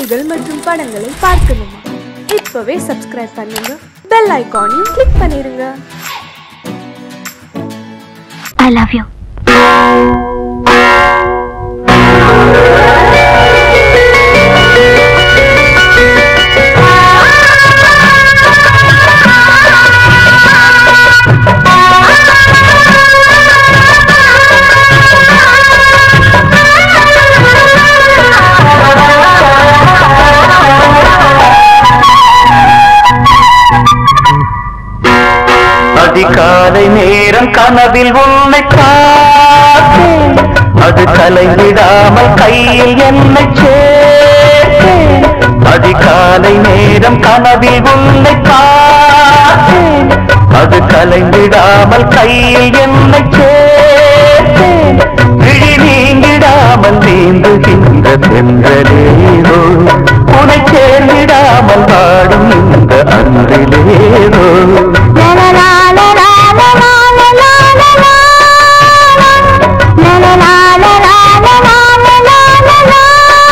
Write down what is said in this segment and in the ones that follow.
பாடல்கள் மற்றும் படங்களை பார்க்கணுமா இப்பவே சப்ஸ்கிரைப் பண்ணுங்க பெல் ஐகானையும் கிளிக் பண்ணிருங்க I love you. அதிகாலை நேரம் கனவில் உன்னை பார்த்தேன் அது கலைவிடாமல் கையில் என்னை சேர்த்தேன் அதிகாலை நேரம் கனவில் உன்னை பார்த்தேன் அது கலைவிடாமல் கையில் என்னை சேர்த்தேன் விழி நீங்கிடாமல் நீந்துகின்ற தென்றலேரோ உனை சேர்ந்திடாமல் வாடும் இந்த அன்றிலேரோ La la la la la la la la la la la. La la la la la la la la la la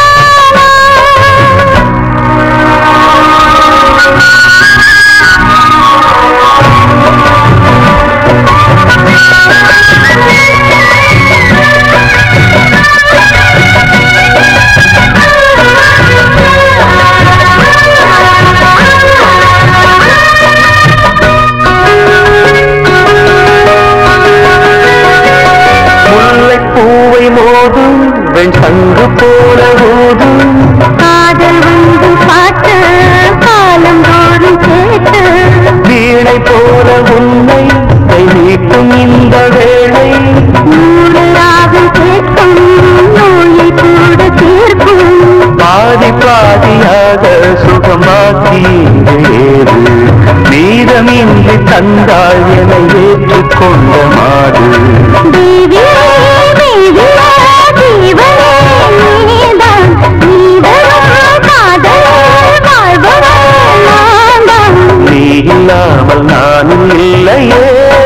முல்லை பூவை மோதும் வெண் சங்கு போல ஊதும் காதல் வந்து பாட்டு காலம் தோறும் கேட்டு வீணை போல உன்னை கை நீட்டும் இந்த வேளை நூறு ராகம் கேட்கும் நோயை கூட தீர்க்கும் பாதி பாதியாக சுகமாக்கி ஏறு மீதமின்றி தந்தாள் என ஏற்றுக்கொண்ட மாடு தேவியே தேவியே ஜீவனே நீதான் நீதான் காதல் வாழ்வனே நான்தான் நீ இல்லாமல் நானும் இல்லையே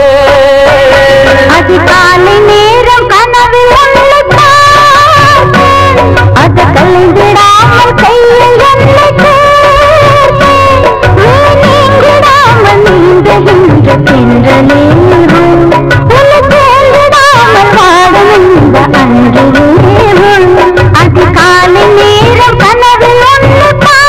அதிகாலை நேரம் கனவில் உன்னை பார்த்தேன் அது கலைந்திடாமல் கையில் என்னை சேர்த்தேன் நீ நீங்கிடாமல் நீந்துகின்ற தென்றலேவோ உன்னை சேர்ந்திடாமல் வாடும் இந்த அன்றிலேவோ அதிகாலை நேரம் கனவில் உன்னை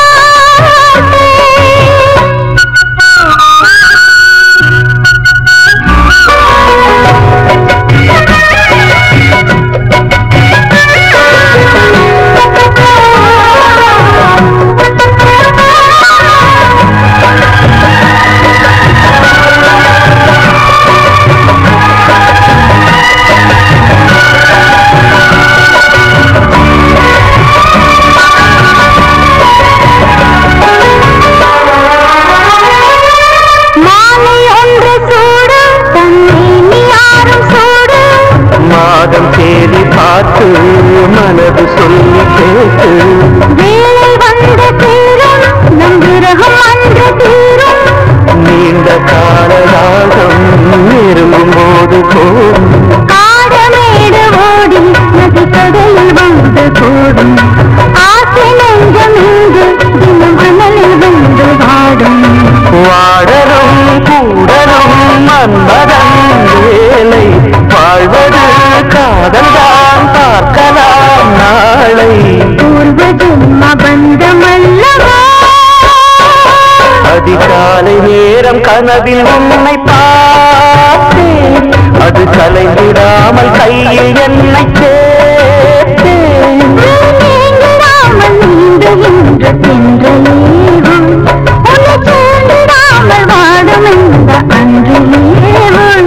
மாலை ஒன்று சூடு தன்னை நீ யாரும் சூடு மாதம் தேடி பார்த்து மனது சொல்லி கேட்டு வேலை வந்து தீரும் நம் விரகம் அன்று தீரும் நீண்ட காலராகம் நெருங்கும் போது போதும் காடமேடு ஓடி நதி கடலில் வந்து கூடும் ஆசை நெஞ்சம் இங்கு தினம் அனலில் வந்து வாடும் வாடரும் கூடரும் மன்மதன் வேலை வாழ்வது காதல்தான் பார்க்கலாம் நாளை பூர்வ ஜென்ம பந்தமல்லவா அதிகாலை நேரம் கனவில் உன்னை பார்த்தேன் அது கலைந்திடாமல் கையில் என்னை சேர்த்தேன் நீங்கிடாமல் நீந்துகின்ற தென்றலேவும் உன்னை சேர்ந்திடாமல் வாடும் இந்த அன்றிலேவும்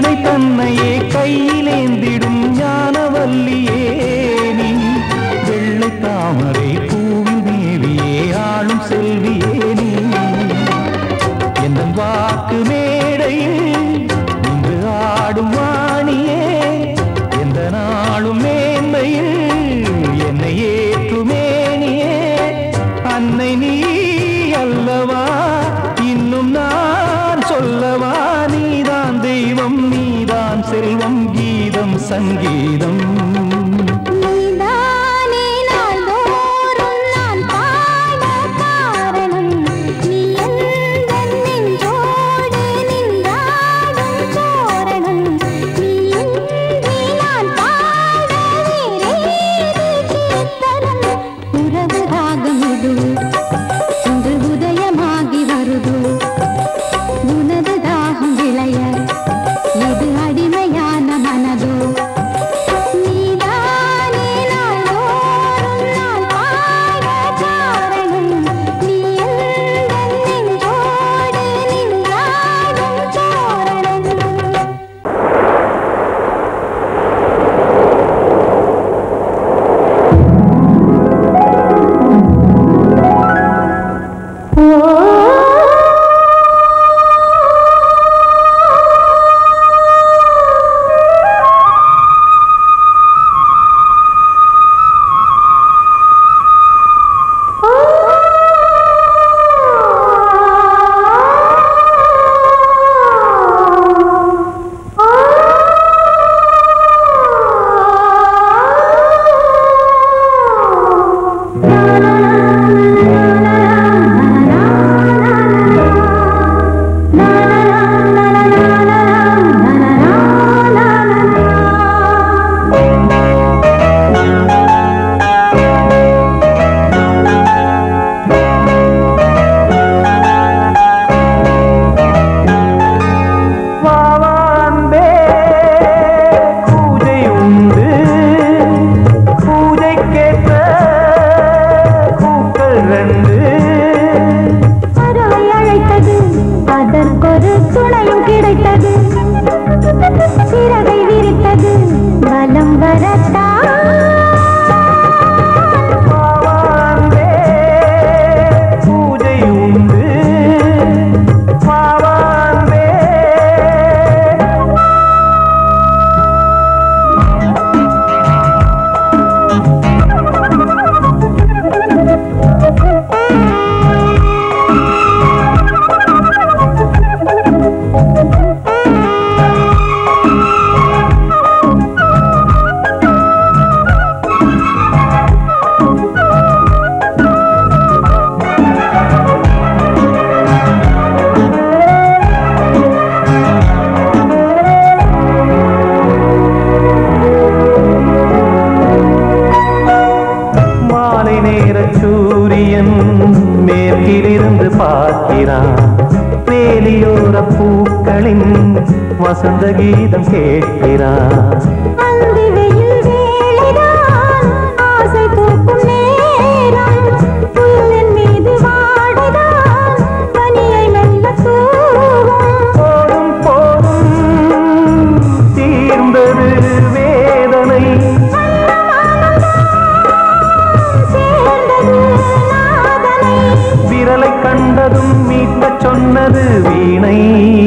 கீதை தன்னையே கையிலேந்திடும் ஞானவல்லியே நீ வெள்ளை தாமரை பூவில் தேவியே ஆளும் செல்வியே நீ என் வாக்கு மேடையில் இன்று ஆடும் வாணியே எந்த நாளும் மேன்மையில் என்னை ஏற்றுமேனியே அன்னை நீ அல்லவா இன்னும் நான் சொல்லவா நீதான் தெய்வம் நீதான் செல்வம் கீதம் சங்கீதம் நீதானே நாள்தோறும் நான் பாட காரணம் நீ எந்தன் நெஞ்சோடு நின்றாடும் தோரணம் நீ இன்றி நான் பாட வேறேது கீர்த்தனம் உறவு ராகம் இது இன்று உதயமாகி வருது உனது தாகம் விளைய இது அடிமையான மனதோ நீதானே நாள்தோறும் நான் பாட காரணம் நீ எந்தன் நெஞ்சோடு நின்றாடும் தோரணம் வாவான்பே பூஜை உண்டு பூஜைக்கேற்ற பூக்கள் ரெண்டு பறவை அழைத்தது அதற்கொரு துணையும் கிடைத்தது சிறகை விரித்தது வலம் வரத்தான் வாவான்பே பூஜை உண்டு வாவான்பே மாலை நேர சூரியன் மேற்கிலிருந்து பார்க்கிறான் வேலியோர பூக்களின் வசந்த கீதம் கேட்கிறான் அந்தி வெயில் வேளைதான் ஆசை தூக்கும் நேரம் புல்லின் மீது வாடைதான் பனியை மெல்ல தூவும் போதும் போதும் தீர்ந்தது வேதனை சேர்ந்தது நாதனை விரலை கண்டதும் மீட்கச் சொன்னது வீணை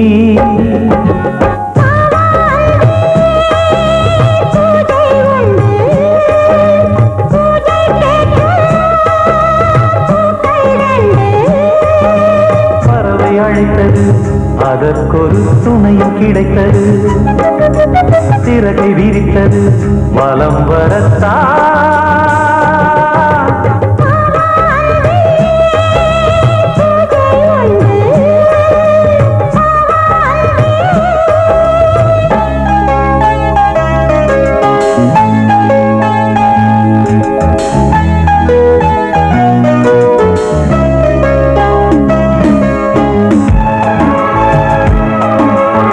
பூஜை உண்டு பூஜை கேட்கும் பூக்கள் ரெண்டு பறவை அழைத்தது அதற்கொரு துணையும் கிடைத்தது சிறகை விரித்தது வலம் வரத்தான்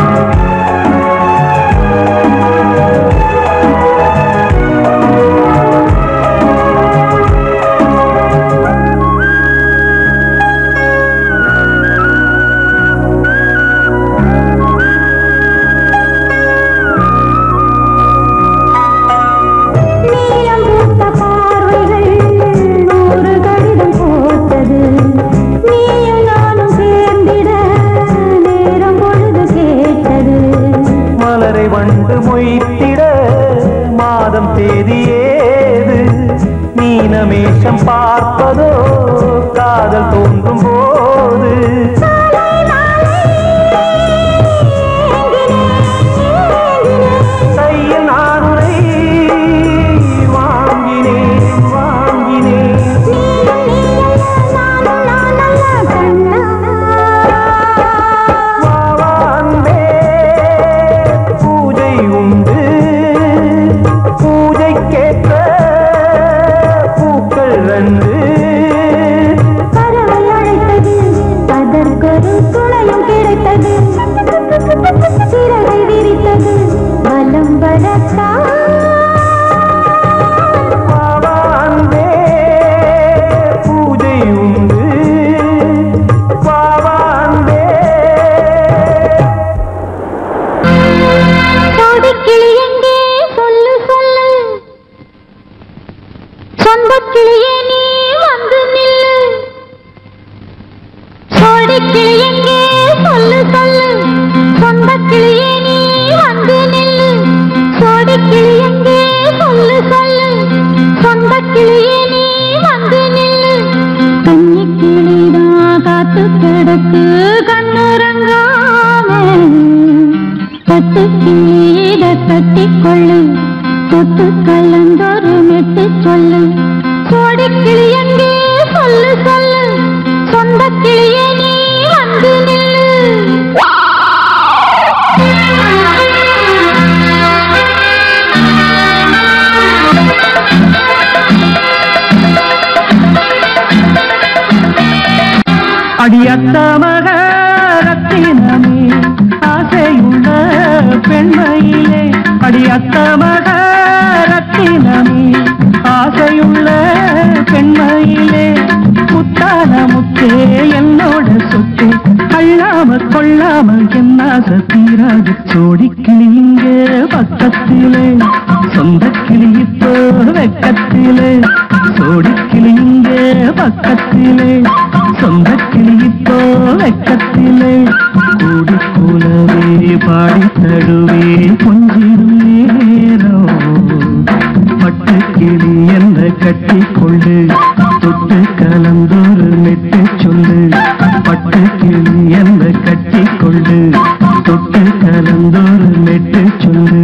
பூஜை கிளியே நீ வந்து நில்லு சோடி கிளி எங்கே சொல்லு சொல்லு சொந்த கிளியே நீ வந்து நில்லு சோடி கிளி எங்கே சொல்லு சொல்லு சொந்த கிளியே நீ வந்து நில்லு கன்னி கிளிதான் காத்து கிடக்கு கண்ணுறங்காம கட்டு கிளியிட கட்டிக்கொள்ளு தொட்டு கலந்தொரு மெட்டு சொல்லு சோடி கிளி எங்கே சொல்லு சொல்லு சொந்த கிளியே நீ வந்து நில்லு அடியத்த மக ரத்தினமே ஆசையுள்ள பெண்மையிலே அடியத்த மக ரத்தினமே ஆசையுள்ள பெண்மையிலே முத்தான முத்தே என்னோட சொத்து அள்ளாம கொள்ளாம என்ன தீராது சோடி கிளி இங்க பக்கத்திலே சொந்த கிளி இப்போ வெக்கத்திலே சோடி கிளி இங்க பக்கத்திலே சொந்த கிளி இப்போ வெக்கத்திலே கூடி கூலவே பாடி தழுவே கொஞ்சிடும் நேரம் பட்டு கிளி என்ன கட்டி கொண்டு தொட்டு கலந்தொரு மெட்டு சொல்லு பட்டு கிளி என்ன கட்டி கொண்டு தொட்டு கலந்தொரு மெட்டு சொல்லு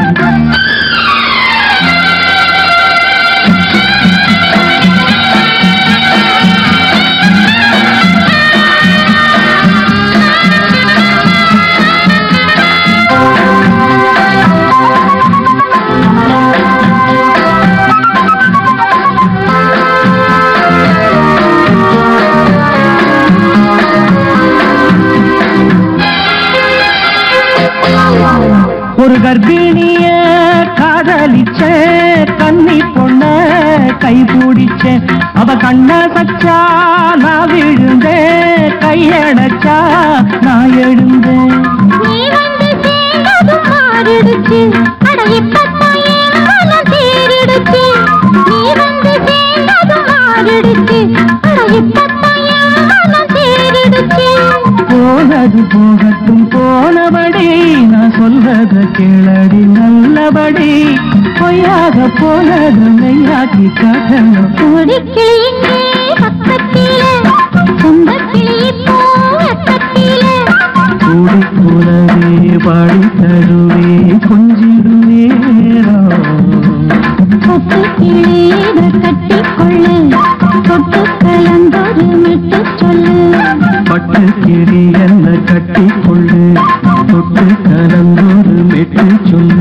ஒரு கர்ப்பிணிய காதலிச்ச கன்னி பொண்ண கை பிடிச்சேன் அவ கண்ண சச்சா நான் விழுந்தேன் கையடைச்சா நான் எழுந்தேன் நீ வந்து சேர்ந்ததும் மாறிடுச்சு அட இப்பத்தான் என் மனம் தேறிடுச்சு நீ வந்து சேர்ந்ததும் மாறிடுச்சு அட இப்பத்தான் என் மனம் தேறிடுச்சு போனது போகட்டும் போனபடி நான் சொல்றத கேளடி நல்லபடி பொய்யாக போனது மெய்யாக்கி காட்டணும் ஒரு கிளி இங்கே பக்கத்திலே சொந்த கிளி இப்போ வெக்கத்திலே கூடி கூடவே பாடி தருவே கொஞ்சிடும் நேரம் சொத்து கிளியிட கட்டிக்கொள்ளு தொட்டு கலந்தொரு மெட்டு சொல்லு பட்டு கிளி என்ன கட்டி கொள்ளு தொட்டு கலந்தொரு மெட்டு சொல்லு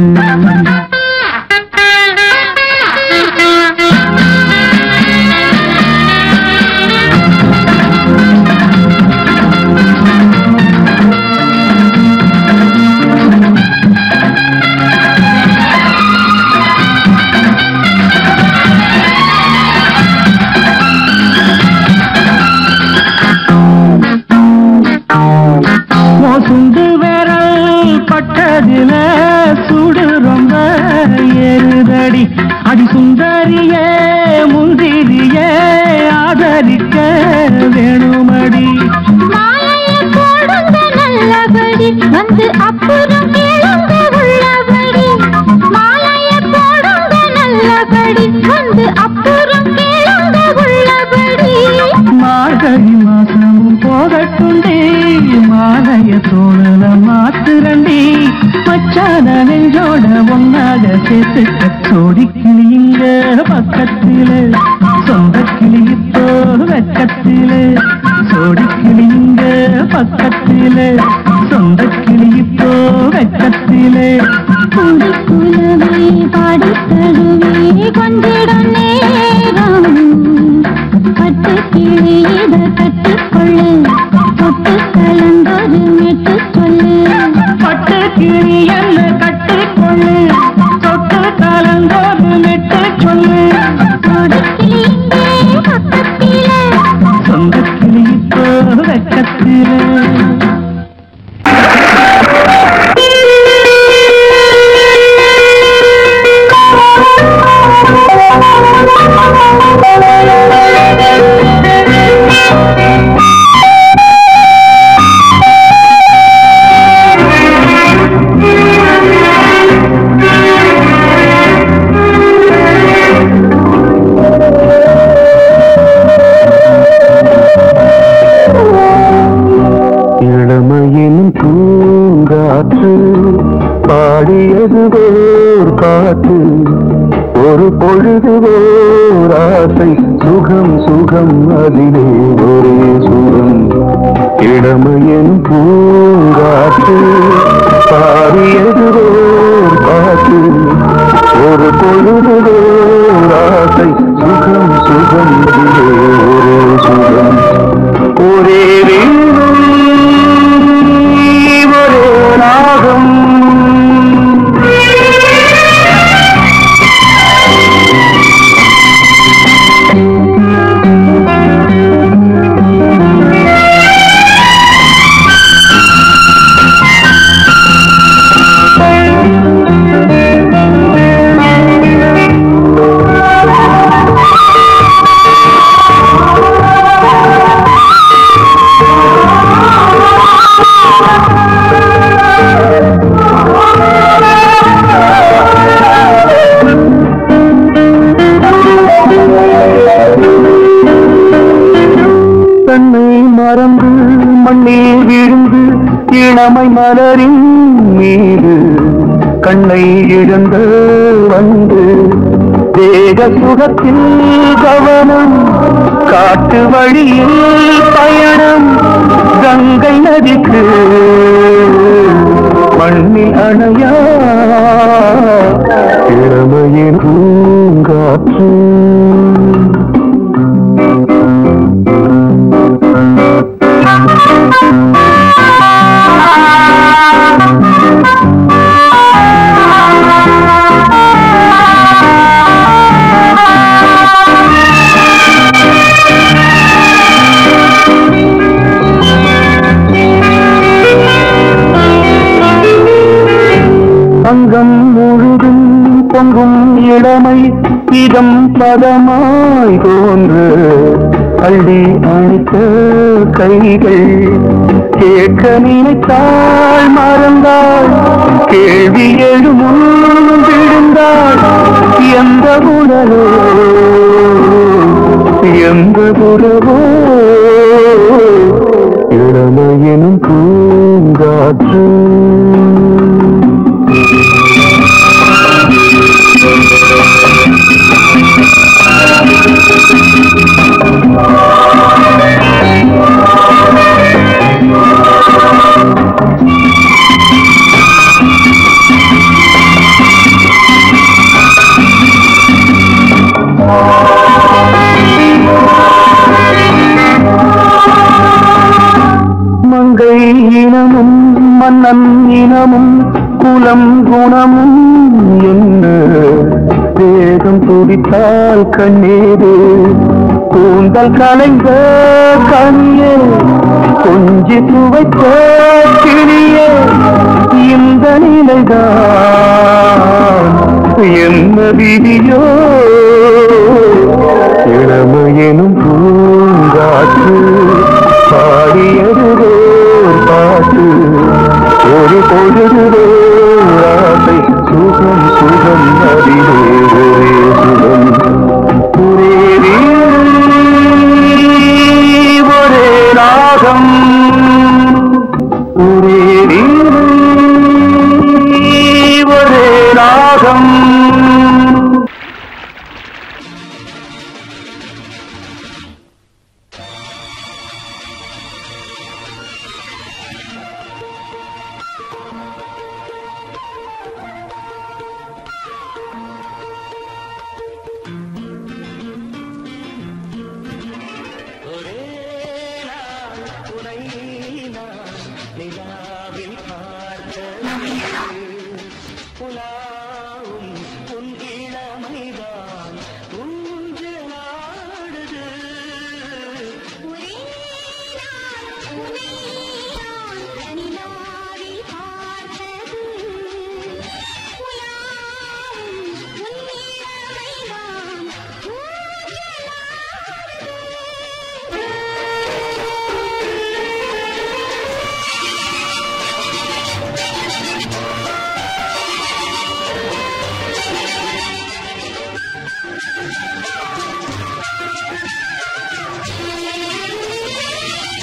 சுண்டு விரல் பட்டதில சுடு ரொம்ப ஏறுதடி அடி சுந்தரியே முந்திரியே ஆதரிக்க வேணுமடி மாலையை போடுங்க நல்லபடி வந்து அப்புறம் கேளுங்க உள்ளபடி மாலையை போடுங்க நல்லபடி வந்து அப்புறம் கேளுங்க உள்ளபடி மார்கழி மாசமும் போகட்டுண்டி மாலைய தோழல மாத்துரண்டி மச்சான நெஞ்சோட ஒன்னாக சேர்த்துக்க சோடி கிளியுங்க பக்கத்தில சொந்த கிளி இப்போ வெக்கத்தில சோடி கிளியுங்க பக்கத்தில சொந்த கிளி இப்போ வெக்கத்தில கூடி குலவே பாடி தழுவே கொஞ்சிடம் நேரம் பட்டு கிளியிட கட்டிக்கொள்ளு தொட்டு கலந்தொரு மெட்டு சொல்லு பட்டு கிளி என்ன கட்டிக்கொள்ளு தொட்டு கலந்தோடு மெட்டு சொல்லு ஒரு கிளி இங்கே பக்கத்திலே சொந்த கிளி இப்போ வெக்கத்திலே Thank you. பாடியது ஓர் பாட்டு ஒரு பொழுது ஓர் ஆசை சுகம் சுகம் அதிலே ஒரே சுகம் இளமையின் பூங்காற்று பாடியது ஓர் பாட்டு ஒரு பொழுது ஓர் ஆசை சுகம் சுகம் அதிலே ஒரே சுகம் ஒரே வீணை ஒரே ராகம் தன்னை மறந்து மண்ணில் விழுந்து இளமை மலரின் மீது கண்ணை இழந்து வந்து தேக சுகத்தில் கவனம் காட்டு வழியில் பயணம் கங்கை நதிக்கு மண்ணில் அணையா இளமையின் பூங்காற்று அங்கம் முழுதும் பொங்கும் இளமை இதம் பதமாய் தோன்று அள்ளி அணித்த கைகள் கேட்க நினைத்தாள் மறந்தாள் கேள்வி எழும் முன் விழுந்தாள் எந்த உடலோ எந்த உறவோ இளமையினும் பூங்காற்று மங்கை இனமும் மன்னன் இனமும் குலம் குணமும் என்ன வேகம் துடித்தால் கண்ணீரு கூந்தல் கலைந்த கனியே கொஞ்சி துவைத்த கிளியே இந்த நிலைதான் என்ன விதியோ இளமையெனும் பூங்காற்று பாடியது ஓர் பாட்டு ஒரு பொழுது ஆசை சுகம் சுகம் அதிலே ஒரே சுகம் ஒரே வீணை, ஒரே ராகம் ஒரே வீணை, ஒரே ராகம்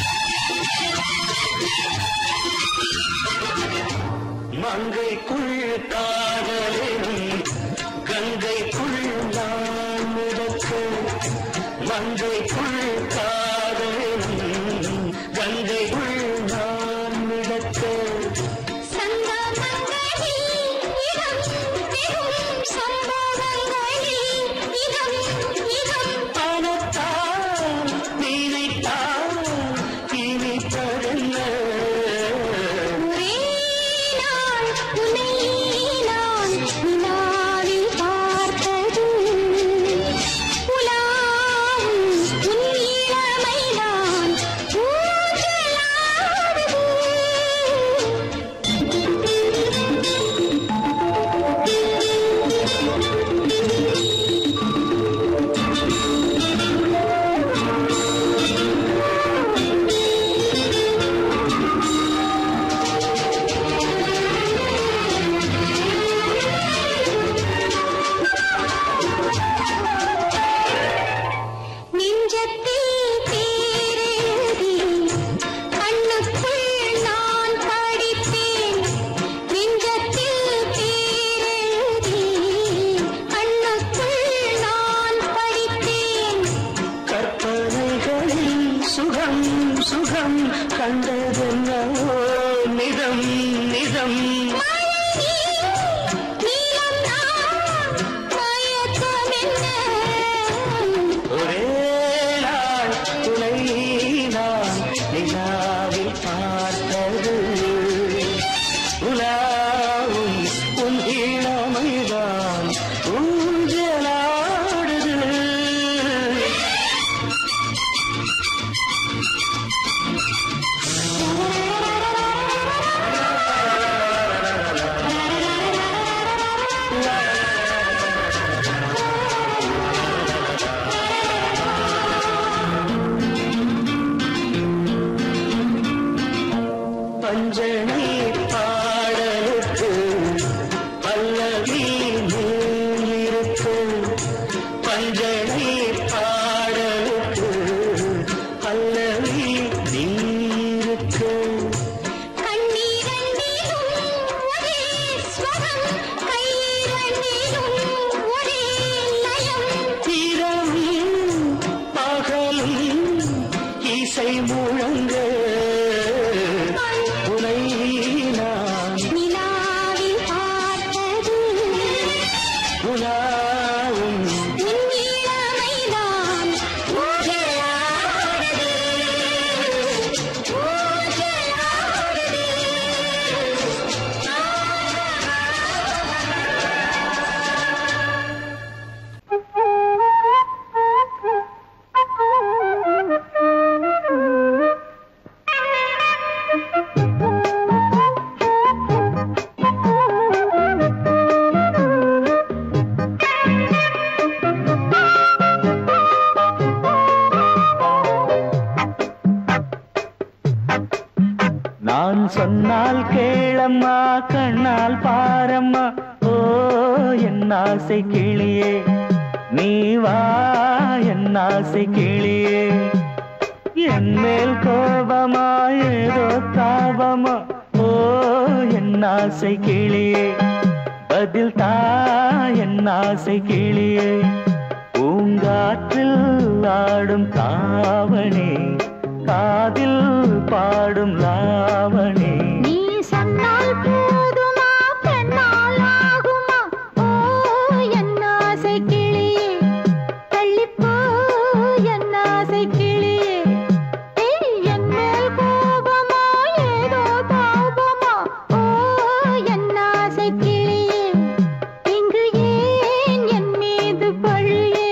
மங்கைக்குள்ள காதலினும் கங்கைக்குள் நான் மிதக்க மங்கைக்குள் காதலினும் கங்கைக்குள் நான் மிதக்க பணத்தால் நினைத்தால் இனிப்பதென்ன நெஞ்சத்தில் பேரெழுதி கண்ணுக்குள் நான் படித்தேன் நெஞ்சத்தில் பேரெழுதி கண்ணுக்குள் நான் படித்தேன் கற்பனைகளில் சுகம் சுகம் கண்டதென்னவோ நிதம் நிதம் நீலம் நான் மயக்கம் என்ன ஒரே நாள் துணை நான் நிலாவில் பார்த்தது உலாவும் உன் இளமைதான் ஊஞ்சலாடுது பஞ்சனை பாடலுக்கு பல்லவி இருக்கு பஞ்சனை பாடலுக்கு பல்லவி இருக்கு கண்ணீரண்டிலும் ஒரே ஸ்வரம் கையிரண்டிலும் ஒரே லயம் இரவும் பகலும் இசை முழங்க உனை நான் நிலாவில் பார்த்தது உலாவும் உன் இளமைதான் ஊஞ்சலாடுது ஊஞ்சலாடுது நான் சொன்னால் கேளம்மா கண்ணால் பாரம்மா ஓ என் ஆசை கிளியே நீ வா என் ஆசை கிளியே என் மேல் கோபமா ஏதோ தாபமா ஓ என் ஆசை கிளியே பதில் தா என் ஆசை கிளியே பூங்காற்றில் ஆடும் தாவணி காதில் பாடும் லாவணி நீ சொன்னால் போதுமா பெண்ணால் ஆகுமா ஓ என் ஆசை கிளியே தள்ளிப்போ என் ஆசை கிளியே ஏய், என் மேல் கோபமா ஏதோ தாபமா ஓ என் ஆசை கிளியே இங்கு ஏன் என் மீது பழியே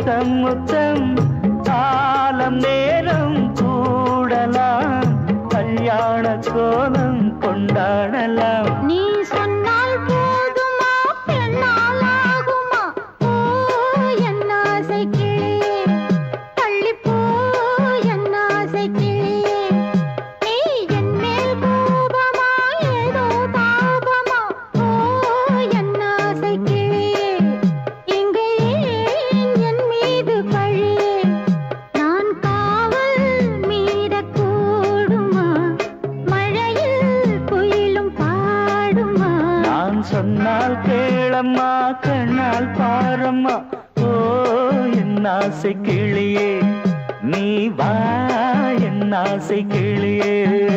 முத்தம் முத்தம் காலம் நேரம் கூடலாம் கல்யாண கோலம் கொண்டாடலாம் நீ சொன்னால் போதுமா பெண்ணால் ஆகுமா ஓ என் ஆசை கிளியே தள்ளிப்போ என் ஆசை கிளியே நீ என் மேல் கோபமா ஏதோ தாபமா ஓ என் ஆசை கிளியே இங்கே ஏன் என் மீது பழியே நான் காவல் மீறக்கூடுமா மழையில் குயிலும் பாடுமா நான் சொன்னால் கேளம்மா கண்ணால் பாரம்மா ஓ என் ஆசை கிளியே நீ வா என் ஆசை கிளியே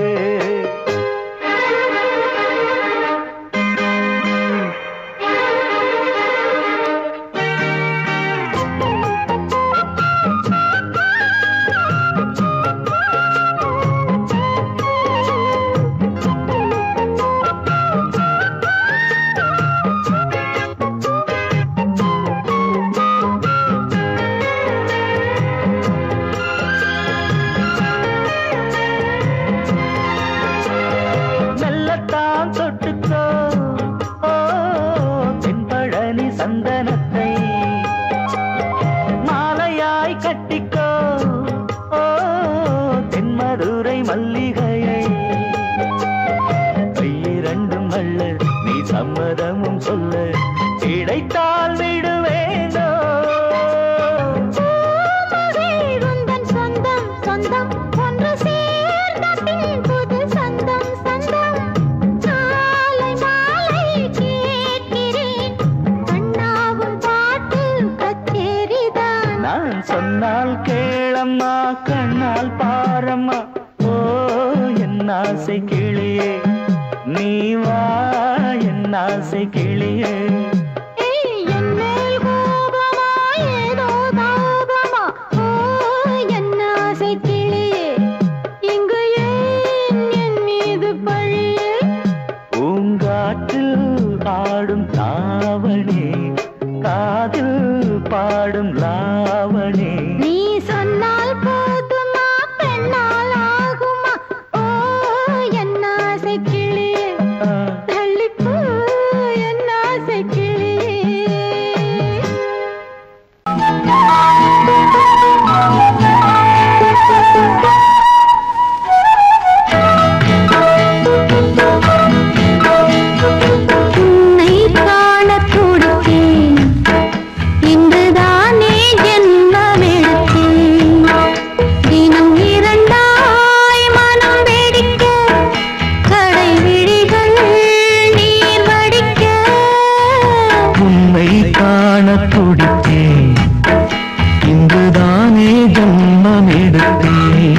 மெல்லத்தான் தொட்டுக்கோ ஓ தென்பழனி சந்தனத்தை மாலையாய் கட்டிக்கோ ஓ தென்மதுரை மல்லிகையை கையிரண்டும் அள்ள நீ சம்மதமும் சொல்ல கிடைத்தால் விடுவேனோ உந்தன் சொந்தம் சொந்தம் ஒன்று சேர்ந்த பின் புது சொந்தம் சொந்தம் மாலை மாலை கேட்கிறேன் கண்ணாவும் பாட்டு கச்சேரிதான் நான் சொன்னால் கேளம்மா கண்ணால் பாரம்மா ஓ என் ஆசை கிளியே நீ வா என் ஆசை கிளியே ஏய், என் மேல் கோபமா ஏதோ தாபமா ஓ என் ஆசை கிளியே இங்கு ஏன் என் மீது பழியே பூங்காற்றில் ஆடும் தாவணி காதில் பாடும் லாவணி நீ சொன்னால் போதுமா பெண்ணால் ஆகுமா ஓ என் ஆசை கிளியே ஆ, தள்ளிப்போ என் ஆசை கிளியே உன்னை காணத் துடித்தேன் இன்றுதானே ஜென்மமெடுத்தேன் தினம் இரண்டாய் மனம் வெடிக்க கடை விழிகள் நீர் வடிக்க உன்னை காண துடித்தேன் இங்குதானே ஜன்மம் எடுத்தேன்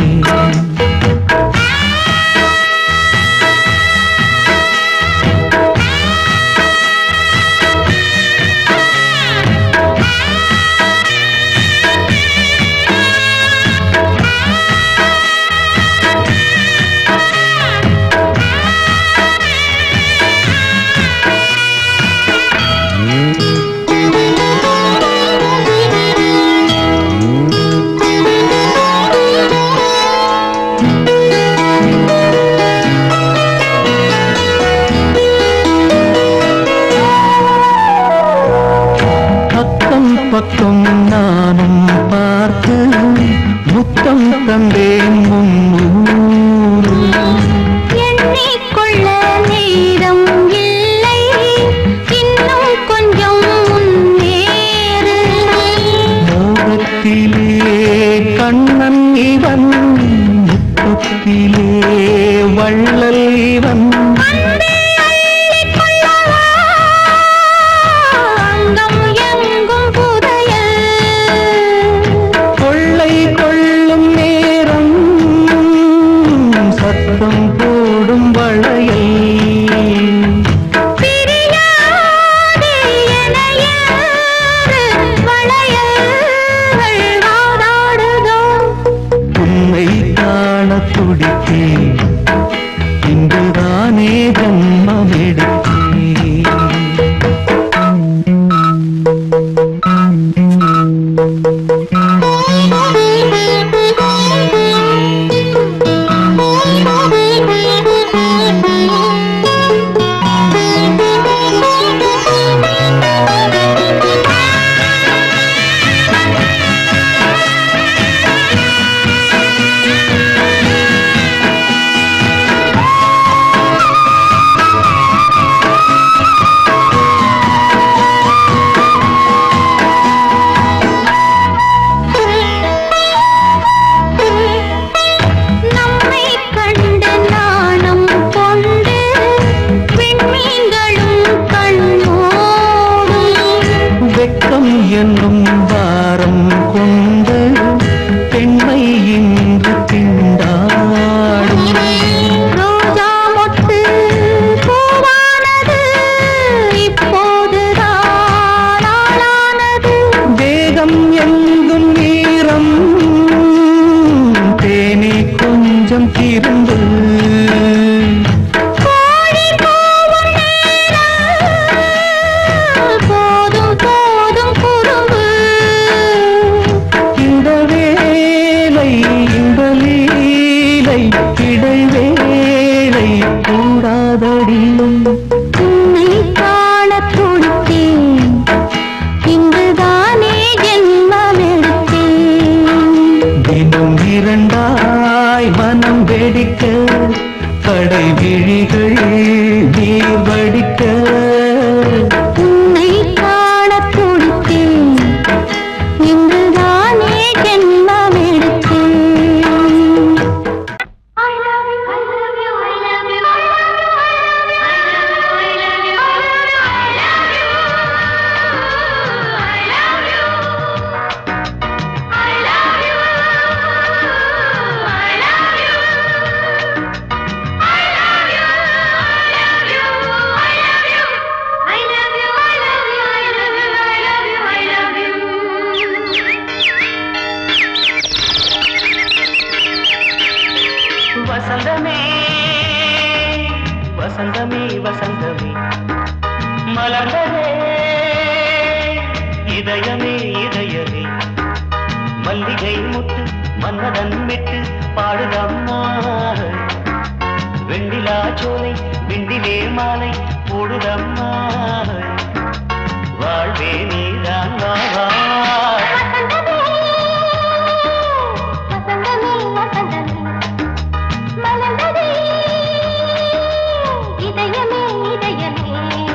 பக்கம் பக்கம் நானும் பார்த்து முத்தம் தந்தேன் முன்னூறு எண்ணிக்கொள்ள நேரம் இல்லை இன்னும் கொஞ்சம் முன்னேறு மோகத்திலே கண்ணன் இவன் முத்தத்திலே வள்ளல் இவன் அங்கம் எங்கும் புதையல் கொள்ளை கொள்ளும் நேரம் இதயமே மல்லிகை முத்து மன்னதன் மெட்டு பாடுதம்மா வெண்ணிலா சோலை விண்டிலே மாலை போடுதம்மா வாழ்வே நீதான் வா வா வசந்தமே வசந்தமே வசந்தமே மலர்ந்ததே இதயமே இதயமே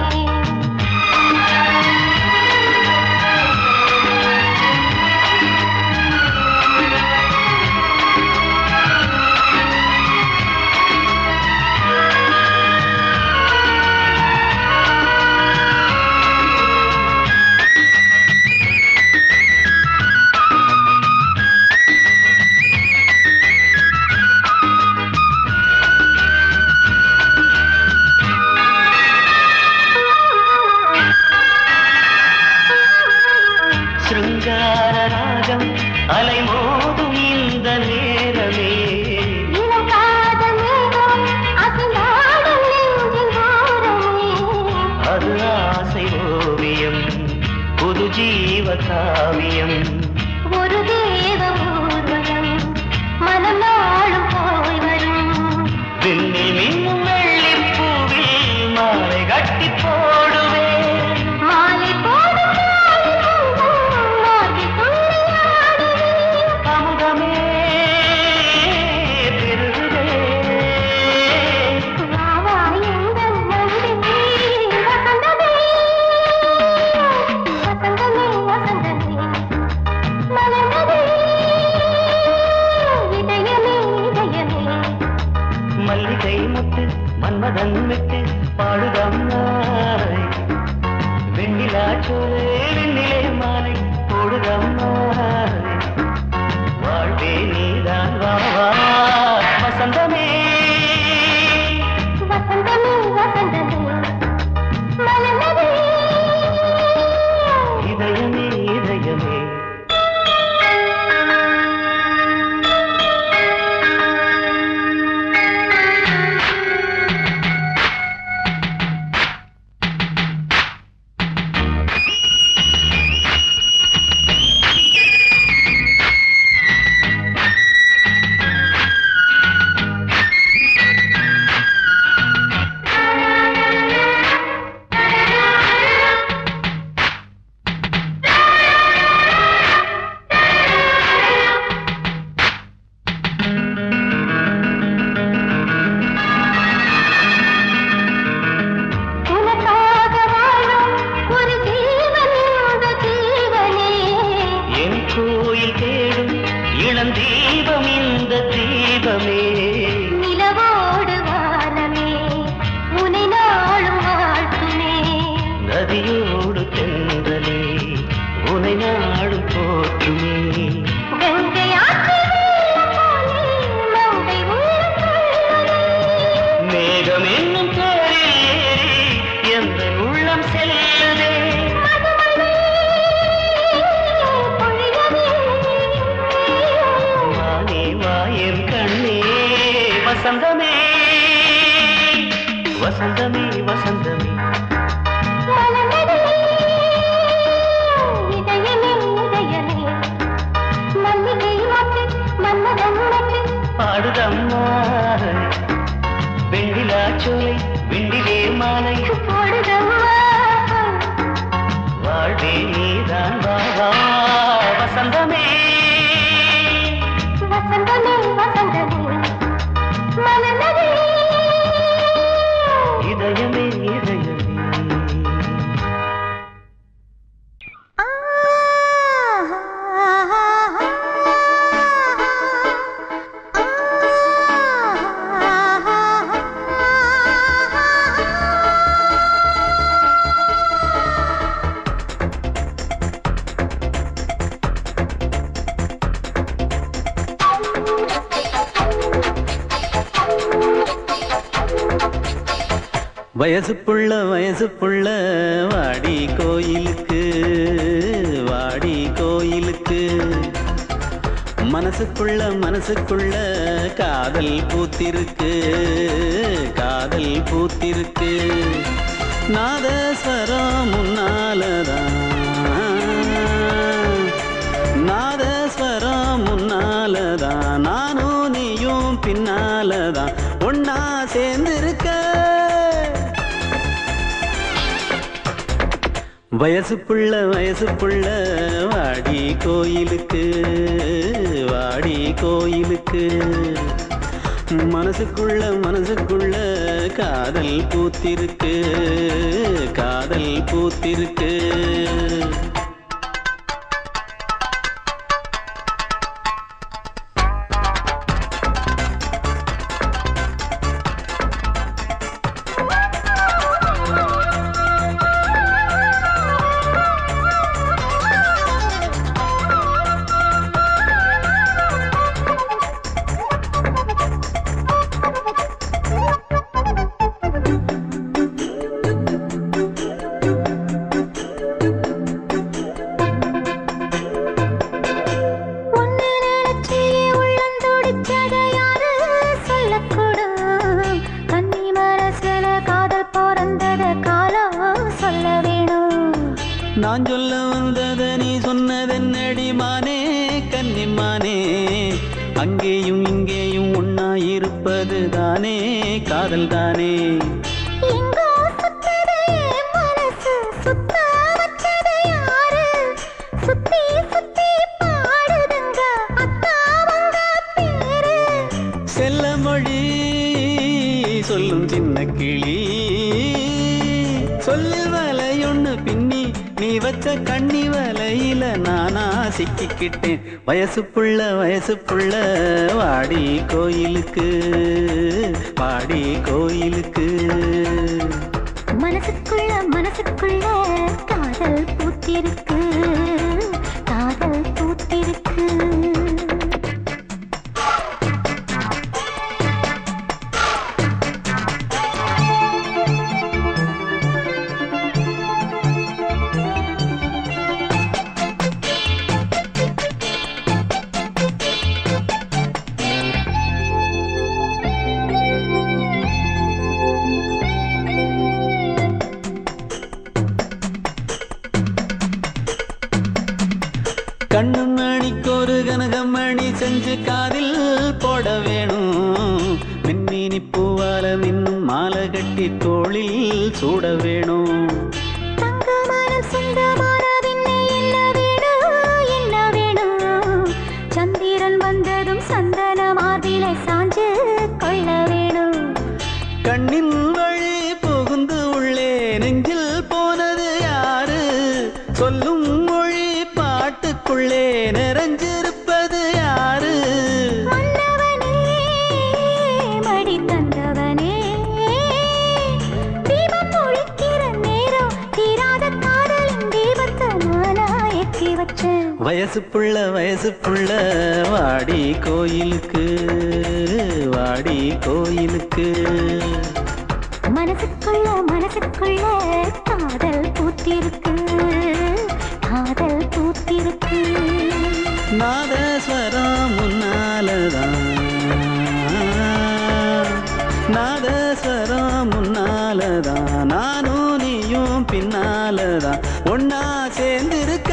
சிருங்கார ராகம் அலைமோதும் இந்த நேரமே இளம் காதல் மேகம் அசைந்தாடும் நெஞ்சின் ஓரமே அது ஆசை ஓவியம் புது ஜீவ காவியம் ஒரு தேவ ஊர்வலம் மனம் நாளும் போய் வரும் விண்ணில் மின்னும் வெள்ளிப் பூவில் மாலை கட்டி போடுவேன் மாலை போடும் மார்கழி துள்ளியாடுவேன் அமுதமே பெருகுதே வா வா எங்கள் நந்தினி வசந்தமே வசந்தமே வசந்தமே மலர்ந்ததே இதயமே இதயமே மல்லிகை முத்து மன்மதன் விட்டு பாடுதம்மாய் வெண்ணிலா சோலே வெண்ணிலே மாலை போடுதம்மாய் வாழ்வே நீதான் வா வா வசந்தமே வசந்தமே வசந்தமே மலர்ந்ததே இதயமே இதயமே உனக்காக வாழும் ஒரு ஜீவன் இந்த ஜீவனே என் கோயில் தேடும் இளம் தீபம் இந்த தீபமே நிலவோடு வானமே உனை நாளும் வாழ்த்துமே நதியோடு தென்றலே உனை நாடும் போற்றுமே கங்கை ஆற்று வெள்ளம் போலே மங்கை உள்ளம் கொள்ளுதே. மேகம் என்னும் பேரில் ஏறி எந்த உள்ளம் செல்லுதே மதுமழை பொழியவே. வானே வாயன் கண்ணே வசந்தமே வசந்தமே வசந்தமே மலர்ந்ததே இதயமே இதயமே மல்லிகை மொட்டு மன்மதன் மொட்டு பாடுதம்மா வெண்ணிலா சோலை வெண்டிலே மாலை போடுதம்மா வாழ்வே நீதான் வா வா வசந்தமே வசந்தமே வசந்தமே மலர்ந்ததே இதயமே இதயமே வயசு புள்ள வயசு புள்ள வாடி கோயிலுக்கு வாடி கோயிலுக்கு மனசுக்குள்ள மனசுக்குள்ள காதல் பூத்திருக்கு காதல் பூத்திருக்கு நாதஸ்வரம் முன்னாலதான் முன்னாலதான் ஒன்னா சேர்ந்திருக்க வயசு புள்ள வயசு புள்ள வாடி கோயிலுக்கு வாடி கோயிலுக்கு மனசுக்குள்ள மனசுக்குள்ள காதல் பூத்திருக்கு காதல் பூத்திருக்கு ஒன்னு நினைச்சு உள்ளம் துடிச்சத யாரு சொல்லக்கூடும் கன்னி மனசுல காதல் பிறந்தத காலம் சொல்ல வேணும் நான் சொல்ல வந்தத நீ சொன்னதென்னடி மானே கன்னிமானே அங்கேயும் இங்கேயும் ஒன்னா இருப்பது தானே காதல் தானே எங்கோ சுத்தது என் மனசு சுத்த வச்சது யாரு சுத்தி சுத்தி பாடுதுங்க அத்தாவங்க பேரு செல்ல மொழி சொல்லும் சின்ன கிளி சொல்லில் வலையொன்னு பின்னி நீ வச்ச கண்ணி வலையில நானா சிக்கிக்கிட்டேன் வயசு புள்ள வயசு புள்ள வாடி கோயிலுக்கு வாடி கோயிலுக்கு மனசுக்குள்ள மனசுக்குள்ள காதல் பூத்திருக்கு காதல் பூத்திருக்கு கண்ணு மணிக்கொரு கனகமணி செஞ்சு காதில் போட வேணும் மின்மினி பூவால மின்னும் மாலை கட்டி தோளில் சூட வேணும் தங்கமனம் சொந்தமான பின்னே என்ன வேணும் என்ன வேணும் சந்திரன் வந்ததும் சந்தன மார்பிலை சாஞ்சு கொள்ள வேணும் கண்ணின் வழி புகுந்து உள்ளே நெஞ்சில் போனது யாரு சொல்லும் மொழி பாட்டுக்குள்ளே நிறைஞ்சிருப்பது யாரு மன்னவனே மடி தந்தவனே தீபம் ஒழிக்கிற நேரம் தீராத காதலின் தீபத்தை நானா ஏற்றி வச்சேன் வயசு புள்ள வயசு புள்ள வாடி கோயிலுக்கு வாடி கோயிலுக்கு மனசுக்குள்ள மனசுக்குள்ள காதல் பூத்திருக்கு காதல் பூத்திருக்கு நாதஸ்வரம் முன்னாலதான் நாதஸ்வரம் முன்னாலதான் நானும் நீயும் பின்னாலதான் ஒன்னா சேர்ந்திருக்க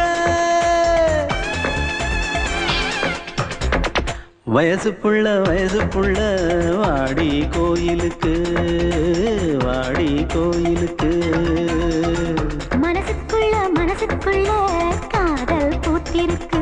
வயசு புள்ள வயசு புள்ள வாடி கோயிலுக்கு வாடி கோயிலுக்கு மனசுக்குள்ள மனசுக்குள்ள காதல் பூத்திருக்கு